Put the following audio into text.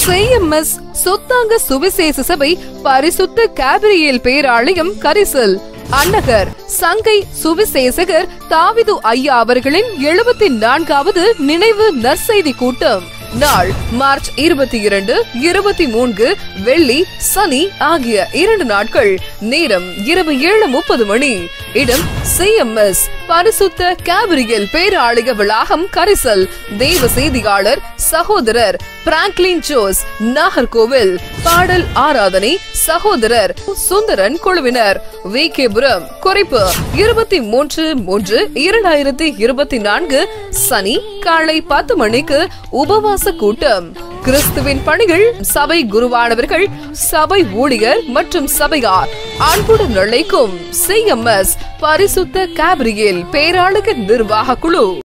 செய்எம்எஸ் சொத்தாங்க சுவிசேஷ சபை பரிசுத்த கேபிரியல் பேராலயம் கரிசல் அன்னகர் சங்கை சுவிசேஷகர் தாவிது ஐயா அவர்களின் எழுபத்தி நான்காவது நினைவு நற்செய்தி கூட்டம் நாள் மார்ச் இருபத்தி இரண்டு இருபத்தி மூன்று வெள்ளி சனி ஆகிய இரண்டு நாட்கள் நேரம் இரவு ஏழு முப்பது மணி இடம் சிஎம்எஸ் பரிசுத்த கேபிரியல் பேராளிக வளாகம் கரிசல் தெய்வ செய்தியாளர் சகோதரர் பிராங்க்லின் ஜோஸ் நாகர்கோவில் பாடல் ஆராதனை சகோதரர் சுந்தரன் குழுவினர் வி கேபுரம் குறிப்பு இருபத்தி மூன்று மூன்று இரண்டாயிரத்தி இருபத்தி நான்கு சனி காலை பத்து மணிக்கு உபவாச கூட்டம் கிறிஸ்துவின் பணிகள் சபை குருவானவர்கள் சபை ஊழியர் மற்றும் சபையார் அன்புடன் அழைக்கும் சிஎம்எஸ் பரிசுத்த கேப்ரியல் பேராளுக நிர்வாக குழு